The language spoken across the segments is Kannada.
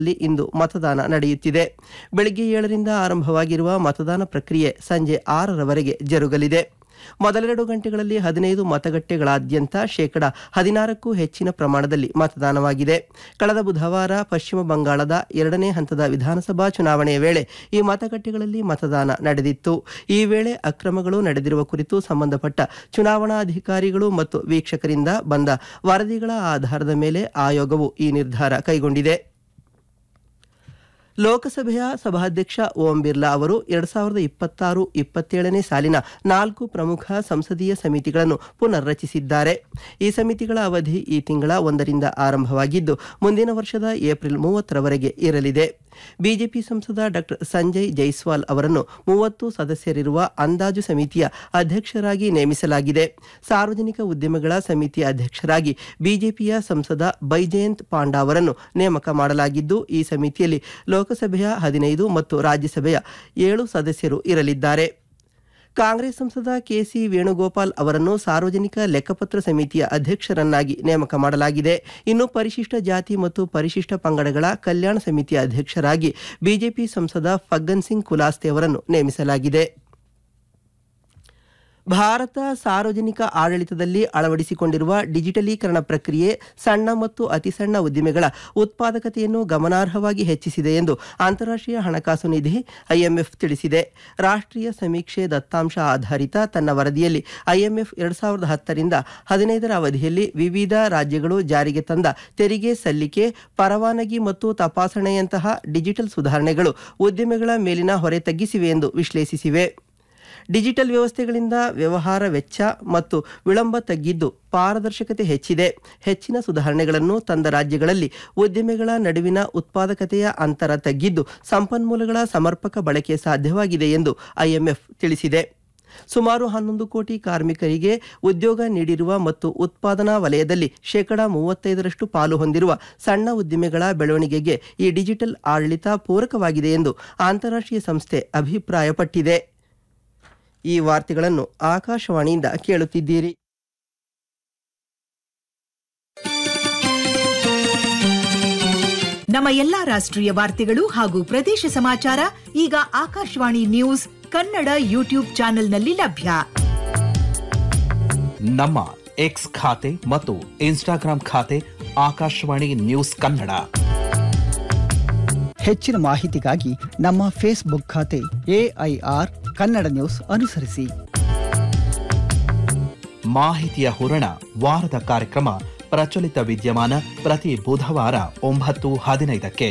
ಲ್ಲಿ ಇಂದು ಮತದಾನ ನಡೆಯುತ್ತಿದೆ ಬೆಳಗ್ಗೆ ಏಳರಿಂದ ಆರಂಭವಾಗಿರುವ ಮತದಾನ ಪ್ರಕ್ರಿಯೆ ಸಂಜೆ ಆರರವರೆಗೆ ಜರುಗಲಿದೆ ಮೊದಲೆರಡು ಗಂಟೆಗಳಲ್ಲಿ ಹದಿನೈದು ಮತಗಟ್ಟೆಗಳಾದ್ಯಂತ ಶೇಕಡ ಹದಿನಾರಕ್ಕೂ ಹೆಚ್ಚಿನ ಪ್ರಮಾಣದಲ್ಲಿ ಮತದಾನವಾಗಿದೆ ಕಳೆದ ಬುಧವಾರ ಪಶ್ಚಿಮ ಬಂಗಾಳದ ಎರಡನೇ ಹಂತದ ವಿಧಾನಸಭಾ ಚುನಾವಣೆಯ ವೇಳೆ ಈ ಮತಗಟ್ಟೆಗಳಲ್ಲಿ ಮತದಾನ ನಡೆದಿತ್ತು ಈ ವೇಳೆ ಅಕ್ರಮಗಳು ನಡೆದಿರುವ ಕುರಿತು ಸಂಬಂಧಪಟ್ಟ ಚುನಾವಣಾಧಿಕಾರಿಗಳು ಮತ್ತು ವೀಕ್ಷಕರಿಂದ ಬಂದ ವರದಿಗಳ ಆಧಾರದ ಮೇಲೆ ಆಯೋಗವು ಈ ನಿರ್ಧಾರ ಕೈಗೊಂಡಿದೆ ಲೋಕಸಭೆಯ ಸಭಾಧ್ಯಕ್ಷ ಓಂ ಬಿರ್ಲಾ ಅವರು ಎರಡ್ ಸಾವಿರದ ಇಪ್ಪತ್ತಾರು ಇಪ್ಪತ್ತೇಳನೇ ಸಾಲಿನ ನಾಲ್ಕು ಪ್ರಮುಖ ಸಂಸದೀಯ ಸಮಿತಿಗಳನ್ನು ಪುನರ್ರಚಿಸಿದ್ದಾರೆ ಈ ಸಮಿತಿಗಳ ಅವಧಿ ಈ ತಿಂಗಳ ಒಂದರಿಂದ ಆರಂಭವಾಗಿದ್ದು ಮುಂದಿನ ವರ್ಷದ ಏಪ್ರಿಲ್ ಮೂವತ್ತರವರೆಗೆ ಇರಲಿದೆ ಬಿಜೆಪಿ ಸಂಸದ ಡಾಕ್ಟರ್ ಸಂಜಯ್ ಜೈಸ್ವಾಲ್ ಅವರನ್ನು ಮೂವತ್ತು ಸದಸ್ಯರಿರುವ ಅಂದಾಜು ಸಮಿತಿಯ ಅಧ್ಯಕ್ಷರಾಗಿ ನೇಮಿಸಲಾಗಿದೆ ಸಾರ್ವಜನಿಕ ಉದ್ಯಮಗಳ ಸಮಿತಿಯ ಅಧ್ಯಕ್ಷರಾಗಿ ಬಿಜೆಪಿಯ ಸಂಸದ ಬೈಜಯಂತ್ ಪಾಂಡಾ ಅವರನ್ನು ನೇಮಕ ಮಾಡಲಾಗಿದ್ದು ಈ ಸಮಿತಿಯಲ್ಲಿ ಲೋಕಸಭೆಯ ಹದಿನೈದು ಮತ್ತು ರಾಜ್ಯಸಭೆಯ ಏಳು ಸದಸ್ಯರು ಇರಲಿದ್ದಾರೆ ಕಾಂಗ್ರೆಸ್ ಸಂಸದ ಕೆಸಿ ವೇಣುಗೋಪಾಲ್ ಅವರನ್ನು ಸಾರ್ವಜನಿಕ ಲೆಕ್ಕಪತ್ರ ಸಮಿತಿಯ ಅಧ್ಯಕ್ಷರನ್ನಾಗಿ ನೇಮಕ ಮಾಡಲಾಗಿದೆ ಇನ್ನು ಪರಿಶಿಷ್ಟ ಜಾತಿ ಮತ್ತು ಪರಿಶಿಷ್ಟ ಪಂಗಡಗಳ ಕಲ್ಯಾಣ ಸಮಿತಿಯ ಅಧ್ಯಕ್ಷರಾಗಿ ಬಿಜೆಪಿ ಸಂಸದ ಫಗ್ಗನ್ ಸಿಂಗ್ ಕುಲಾಸ್ತೆ ಅವರನ್ನು ನೇಮಿಸಲಾಗಿದೆ ಭಾರತ ಸಾರ್ವಜನಿಕ ಆಡಳಿತದಲ್ಲಿ ಅಳವಡಿಸಿಕೊಂಡಿರುವ ಡಿಜಿಟಲೀಕರಣ ಪ್ರಕ್ರಿಯೆ ಸಣ್ಣ ಮತ್ತು ಅತಿಸಣ್ಣ ಉದ್ದಿಮೆಗಳ ಉತ್ಪಾದಕತೆಯನ್ನು ಗಮನಾರ್ಹವಾಗಿ ಹೆಚ್ಚಿಸಿದೆ ಎಂದು ಅಂತಾರಾಷ್ಟ್ರೀಯ ಹಣಕಾಸು ನಿಧಿ ಐಎಂಎಫ್ ತಿಳಿಸಿದೆ ರಾಷ್ಟ್ರೀಯ ಸಮೀಕ್ಷೆ ದತ್ತಾಂಶ ಆಧಾರಿತ ತನ್ನ ವರದಿಯಲ್ಲಿ ಐಎಂಎಫ್ ಎರಡ್ ಸಾವಿರದ ಹತ್ತರಿಂದ ಹದಿನೈದರ ಅವಧಿಯಲ್ಲಿ ವಿವಿಧ ರಾಜ್ಯಗಳು ಜಾರಿಗೆ ತಂದ ತೆರಿಗೆ ಸಲ್ಲಿಕೆ ಪರವಾನಗಿ ಮತ್ತು ತಪಾಸಣೆಯಂತಹ ಡಿಜಿಟಲ್ ಸುಧಾರಣೆಗಳು ಉದ್ದಿಮೆಗಳ ಮೇಲಿನ ಹೊರೆ ತಗ್ಗಿಸಿವೆ ಎಂದು ವಿಶ್ಲೇಷಿಸಿವೆ ಡಿಜಿಟಲ್ ವ್ಯವಸ್ಥೆಗಳಿಂದ ವ್ಯವಹಾರ ವೆಚ್ಚ ಮತ್ತು ವಿಳಂಬ ತಗ್ಗಿದ್ದು ಪಾರದರ್ಶಕತೆ ಹೆಚ್ಚಿದೆ ಹೆಚ್ಚಿನ ಸುಧಾರಣೆಗಳನ್ನು ತಂದ ರಾಜ್ಯಗಳಲ್ಲಿ ಉದ್ಯಮಿಗಳ ನಡುವಿನ ಉತ್ಪಾದಕತೆಯ ಅಂತರ ತಗ್ಗಿದ್ದು ಸಂಪನ್ಮೂಲಗಳ ಸಮರ್ಪಕ ಬಳಕೆ ಸಾಧ್ಯವಾಗಿದೆ ಎಂದು ಐಎಂಎಫ್ ತಿಳಿಸಿದೆ ಸುಮಾರು ಹನ್ನೊಂದು ಕೋಟಿ ಕಾರ್ಮಿಕರಿಗೆ ಉದ್ಯೋಗ ನೀಡಿರುವ ಮತ್ತು ಉತ್ಪಾದನಾ ವಲಯದಲ್ಲಿ ಶೇಕಡಾ ಮೂವತ್ತೈದರಷ್ಟು ಪಾಲು ಹೊಂದಿರುವ ಸಣ್ಣ ಉದ್ದಿಮೆಗಳ ಬೆಳವಣಿಗೆಗೆ ಈ ಡಿಜಿಟಲ್ ಆಡಳಿತ ಪೂರಕವಾಗಿದೆ ಎಂದು ಅಂತಾರಾಷ್ಟ್ರೀಯ ಸಂಸ್ಥೆ ಅಭಿಪ್ರಾಯಪಟ್ಟಿದೆ ಈ ವಾರ್ತೆಗಳನ್ನು ಆಕಾಶವಾಣಿಯಿಂದ ಕೇಳುತ್ತಿದ್ದೀರಿ ನಮ್ಮ ಎಲ್ಲಾ ರಾಷ್ಟ್ರೀಯ ವಾರ್ತೆಗಳು ಹಾಗೂ ಪ್ರದೇಶ ಸಮಾಚಾರ ಈಗ ಆಕಾಶವಾಣಿ ನ್ಯೂಸ್ ಕನ್ನಡ ಯೂಟ್ಯೂಬ್ ಚಾನೆಲ್ನಲ್ಲಿ ಲಭ್ಯ ನಮ್ಮ ಎಕ್ಸ್ ಖಾತೆ ಮತ್ತು ಇನ್ಸ್ಟಾಗ್ರಾಂ ಖಾತೆ ಆಕಾಶವಾಣಿ ನ್ಯೂಸ್ ಕನ್ನಡ ಹೆಚ್ಚಿನ ಮಾಹಿತಿಗಾಗಿ ನಮ್ಮ ಫೇಸ್ಬುಕ್ ಖಾತೆ ಎಐಆರ್ ಕನ್ನಡ ನ್ಯೂಸ್ ಅನುಸರಿಸಿ ಮಾಹಿತಿಯ ಹೂರಣ ವಾರದ ಕಾರ್ಯಕ್ರಮ ಪ್ರಚಲಿತ ವಿದ್ಯಮಾನ ಪ್ರತಿ ಬುಧವಾರ ಒಂಬತ್ತು ಹದಿನೈದಕ್ಕೆ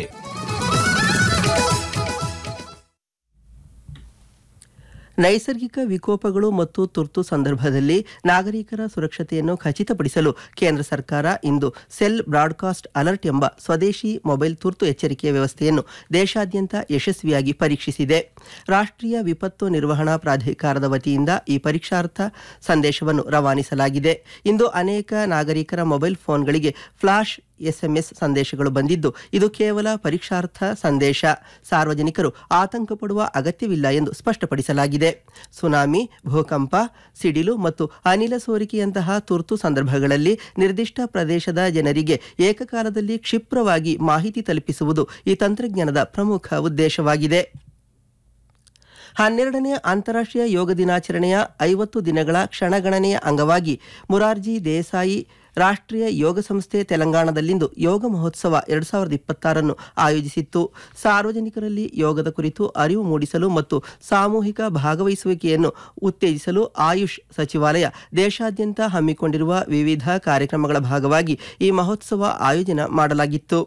ನೈಸರ್ಗಿಕ ವಿಕೋಪಗಳು ಮತ್ತು ತುರ್ತು ಸಂದರ್ಭದಲ್ಲಿ ನಾಗರಿಕರ ಸುರಕ್ಷತೆಯನ್ನು ಖಚಿತಪಡಿಸಲು ಕೇಂದ್ರ ಸರ್ಕಾರ ಇಂದು ಸೆಲ್ ಬ್ರಾಡ್ಕಾಸ್ಟ್ ಅಲರ್ಟ್ ಎಂಬ ಸ್ವದೇಶಿ ಮೊಬೈಲ್ ತುರ್ತು ಎಚ್ಚರಿಕೆಯ ವ್ಯವಸ್ಥೆಯನ್ನು ದೇಶಾದ್ಯಂತ ಯಶಸ್ವಿಯಾಗಿ ಪರೀಕ್ಷಿಸಿದೆ ರಾಷ್ಟ್ರೀಯ ವಿಪತ್ತು ನಿರ್ವಹಣಾ ಪ್ರಾಧಿಕಾರದ ವತಿಯಿಂದ ಈ ಪರೀಕ್ಷಾರ್ಥ ಸಂದೇಶವನ್ನು ರವಾನಿಸಲಾಗಿದೆ ಇಂದು ಅನೇಕ ನಾಗರಿಕರ ಮೊಬೈಲ್ ಫೋನ್ಗಳಿಗೆ ಫ್ಲಾಶ್ ಎಸ್ಎಂಎಸ್ ಸಂದೇಶಗಳು ಬಂದಿದ್ದು ಇದು ಕೇವಲ ಪರೀಕ್ಷಾರ್ಥ ಸಂದೇಶ ಸಾರ್ವಜನಿಕರು ಆತಂಕ ಪಡುವ ಅಗತ್ಯವಿಲ್ಲ ಎಂದು ಸ್ಪಷ್ಟಪಡಿಸಲಾಗಿದೆ ಸುನಾಮಿ ಭೂಕಂಪ ಸಿಡಿಲು ಮತ್ತು ಅನಿಲ ಸೋರಿಕೆಯಂತಹ ತುರ್ತು ಸಂದರ್ಭಗಳಲ್ಲಿ ನಿರ್ದಿಷ್ಟ ಪ್ರದೇಶದ ಜನರಿಗೆ ಏಕಕಾಲದಲ್ಲಿ ಕ್ಷಿಪ್ರವಾಗಿ ಮಾಹಿತಿ ತಲುಪಿಸುವುದು ಈ ತಂತ್ರಜ್ಞಾನದ ಪ್ರಮುಖ ಉದ್ದೇಶವಾಗಿದೆ ಹನ್ನೆರಡನೇ ಅಂತಾರಾಷ್ಟ್ರೀಯ ಯೋಗ ದಿನಾಚರಣೆಯ ಐವತ್ತು ದಿನಗಳ ಕ್ಷಣಗಣನೆಯ ಅಂಗವಾಗಿ ಮುರಾರ್ಜಿ ದೇಸಾಯಿ ರಾಷ್ಟ್ರೀಯ ಯೋಗ ಸಂಸ್ಥೆ ತೆಲಂಗಾಣದಲ್ಲಿಂದು ಯೋಗ ಮಹೋತ್ಸವ ಎರಡು ಸಾವಿರದ ಇಪ್ಪತ್ತಾರನ್ನು ಆಯೋಜಿಸಿತ್ತು ಸಾರ್ವಜನಿಕರಲ್ಲಿ ಯೋಗದ ಕುರಿತು ಅರಿವು ಮೂಡಿಸಲು ಮತ್ತು ಸಾಮೂಹಿಕ ಭಾಗವಹಿಸುವಿಕೆಯನ್ನು ಉತ್ತೇಜಿಸಲು ಆಯುಷ್ ಸಚಿವಾಲಯ ದೇಶಾದ್ಯಂತ ಹಮ್ಮಿಕೊಂಡಿರುವ ವಿವಿಧ ಕಾರ್ಯಕ್ರಮಗಳ ಭಾಗವಾಗಿ ಈ ಮಹೋತ್ಸವ ಆಯೋಜನೆ ಮಾಡಲಾಗಿತ್ತು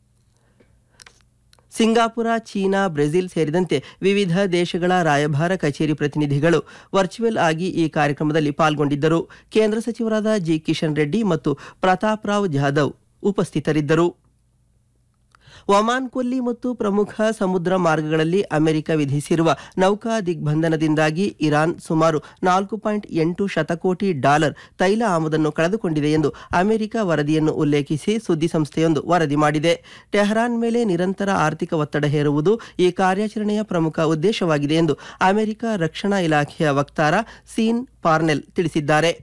ಸಿಂಗಾಪುರ ಚೀನಾ ಬ್ರೆಜಿಲ್ ಸೇರಿದಂತೆ ವಿವಿಧ ದೇಶಗಳ ರಾಯಭಾರ ಕಚೇರಿ ಪ್ರತಿನಿಧಿಗಳು ವರ್ಚುವಲ್ ಆಗಿ ಈ ಕಾರ್ಯಕ್ರಮದಲ್ಲಿ ಪಾಲ್ಗೊಂಡಿದ್ದರು ಕೇಂದ್ರ ಸಚಿವರಾದ ಜಿ ಕಿಶನ್ ರೆಡ್ಡಿ ಮತ್ತು ಪ್ರತಾಪ್ ರಾವ್ ಜಾಧವ್ ಉಪಸ್ಥಿತರಿದ್ದರು ಒಮಾನ್ ಕೊಲ್ಲಿ ಮತ್ತು ಪ್ರಮುಖ ಸಮುದ್ರ ಮಾರ್ಗಗಳಲ್ಲಿ ಅಮೆರಿಕ ವಿಧಿಸಿರುವ ನೌಕಾ ದಿಗ್ಬಂಧನದಿಂದಾಗಿ ಇರಾನ್ ಸುಮಾರು ನಾಲ್ಕು ಪಾಯಿಂಟ್ ಎಂಟು ಶತಕೋಟಿ ಡಾಲರ್ ತೈಲ ಆಮದನ್ನು ಕಳೆದುಕೊಂಡಿದೆ ಎಂದು ಅಮೆರಿಕ ವರದಿಯನ್ನು ಉಲ್ಲೇಖಿಸಿ ಸುದ್ದಿಸಂಸ್ಥೆಯೊಂದು ವರದಿ ಮಾಡಿದೆ ಟೆಹರಾನ್ ಮೇಲೆ ನಿರಂತರ ಆರ್ಥಿಕ ಒತ್ತಡ ಹೇರುವುದು ಈ ಕಾರ್ಯಾಚರಣೆಯ ಪ್ರಮುಖ ಉದ್ದೇಶವಾಗಿದೆ ಎಂದು ಅಮೆರಿಕ ರಕ್ಷಣಾ ಇಲಾಖೆಯ ವಕ್ತಾರ ಸೀನ್ ಪಾರ್ನೆಲ್ ತಿಳಿಸಿದ್ದಾರೆ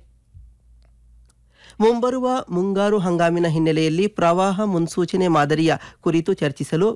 ಮುಂಬರುವ ಮುಂಗಾರು ಹಂಗಾಮಿನ ಹಿನ್ನೆಲೆಯಲ್ಲಿ ಪ್ರವಾಹ ಮುನ್ಸೂಚನೆ ಮಾದರಿಯ ಕುರಿತು ಚರ್ಚಿಸಲು